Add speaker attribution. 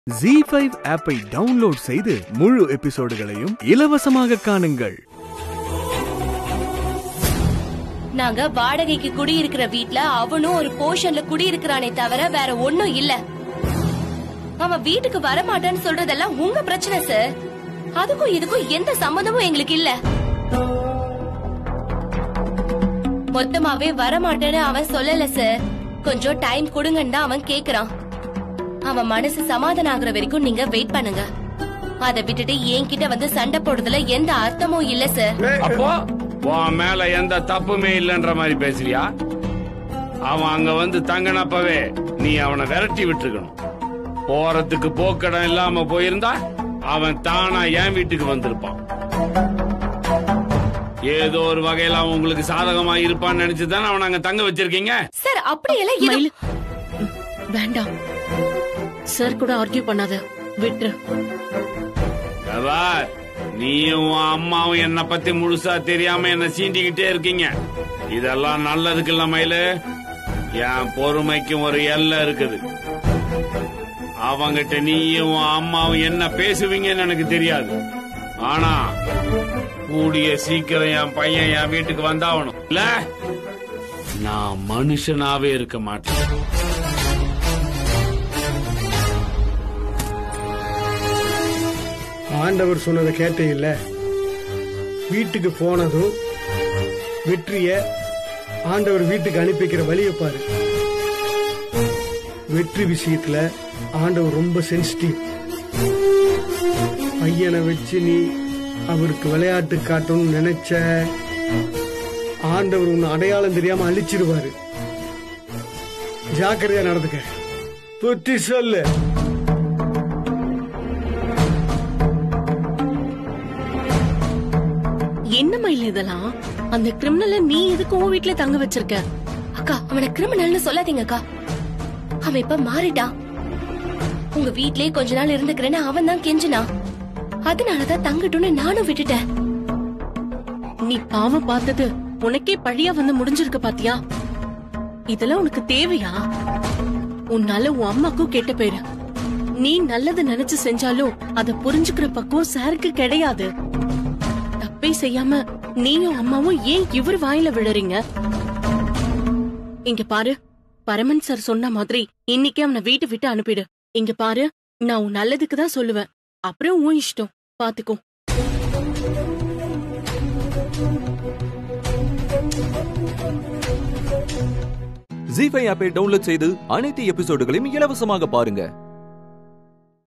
Speaker 1: G five ஆப்பை download செய்து முழு எபிசோடுகளையும் இலவசமாக காணுங்கள்
Speaker 2: நாங்க வாடகைக்கு குடியிருக்கிற வீட்ல அவனும் ஒரு போர்ஷன்ல குடியிருக்கிறானே தவிர வேற ஒண்ணும் இல்ல அவன் வீட்டுக்கு வரமாட்டான்னு சொல்றதெல்லாம் உங்க பிரச்சனை சார் அதுக்கும் இதுக்கும் எந்த சம்மந்தமும் எங்களுக்கு இல்ல மொத்தமாவே வரமாட்டேன்னு அவன் சொல்லல சார் கொஞ்சம் டைம் கொடுங்கன்னு தான் அவன் கேக்குறான் அவன் மனசு சமாதானம் ஆகுற வரைக்கும் நீங்க வெயிட் பண்ணுங்க அதை விட்டுட்டு என்கிட்ட வந்து சண்டை போடுறதுல எந்த அர்த்தமும் இல்ல சார்
Speaker 3: அப்போ உன் மேல எந்த தப்புமே இல்லைன்ற மாதிரி பேசுறியா அவன் அங்க வந்து தங்கினப்பவே நீ அவனை விரட்டி விட்டுருக்கணும் போறதுக்கு போக்கடம் இல்லாம போயிருந்தா அவன் தானா என் வீட்டுக்கு வந்திருப்பான் ஏதோ ஒரு வகையில அவன் உங்களுக்கு சாதகமா இருப்பான்னு நினைச்சுதானே அவன் அங்க தங்க வச்சிருக்கீங்க
Speaker 2: சார் அப்படியெல்லாம் எதுவும்
Speaker 4: மயில் வேண்டாம் சார் கூட ஆர்கியூ பண்ணாத விட்டுரு
Speaker 3: பார், நீயும் உன் அம்மாவும் என்ன பத்தி முழுசா தெரியாம என்ன சீண்டிக்கிட்டே இருக்கீங்க இதெல்லாம் நல்லதுக்கு இல்ல மயிலு என் பொறுமைக்கும் ஒரு எல்லை இருக்குது அவங்கிட்ட நீயும் உன் அம்மாவும் என்ன பேசுவீங்கன்னு எனக்கு தெரியாது ஆனா கூடிய சீக்கிரம் என் பையன் என் வீட்டுக்கு வந்தாகணும் இல்ல நான் மனுஷனாவே இருக்க மாட்டேன்
Speaker 5: ஆண்டவர் சொன்னதை கேட்டே இல்ல வீட்டுக்கு போனதும் வெற்றிய ஆண்டவர் வீட்டுக்கு அனுப்பி வைக்கிற வழியை பாரு வெற்றி விஷயத்துல ஆண்டவர் ரொம்ப சென்சிட்டிவ் பையனை வச்சு நீ அவருக்கு விளையாட்டு காட்டணும்னு நினைச்ச ஆண்டவர் உன்னை அடையாளம் தெரியாம அழிச்சிருவாரு ஜாக்கிரதையா நடந்துக்க புத்தி சொல்லு
Speaker 4: என்ன மயில் இதெல்லாம் அந்த கிரிமினல நீ எதுக்கு உன் வீட்டுல தங்க வச்சிருக்க
Speaker 2: அக்கா அவனை கிரிமினல்னு சொல்லாதீங்க அக்கா அவன் இப்ப மாறிட்டான் உங்க வீட்லயே கொஞ்ச நாள் இருந்துக்கிறேன்னு அவன் தான் கெஞ்சினா அதனாலதான் தங்கட்டும்னு நானும் விட்டுட்டேன்
Speaker 4: நீ பாவம் பார்த்தது உனக்கே பழியா வந்து முடிஞ்சிருக்க பாத்தியா இதெல்லாம் உனக்கு தேவையா உன்னால உன் அம்மாக்கும் கெட்ட பேரு நீ நல்லது நினைச்சு செஞ்சாலும் அத புரிஞ்சுக்கிற பக்குவம் சாருக்கு கிடையாது தப்பே செய்யாம நீயும் அம்மாவும் ஏன் இவர் வாயில விழறீங்க இங்க பாரு பரமன் சார் சொன்ன மாதிரி இன்னைக்கே அவனை வீட்டை விட்டு அனுப்பிடு இங்க பாரு நான் உன் நல்லதுக்கு தான் சொல்லுவேன் அப்புறம் உன் இஷ்டம் பாத்துக்கோ
Speaker 6: ஜி ஃபைவ் ஆப்பை டவுன்லோட் செய்து அனைத்து எபிசோடுகளையும் இலவசமாக பாருங்க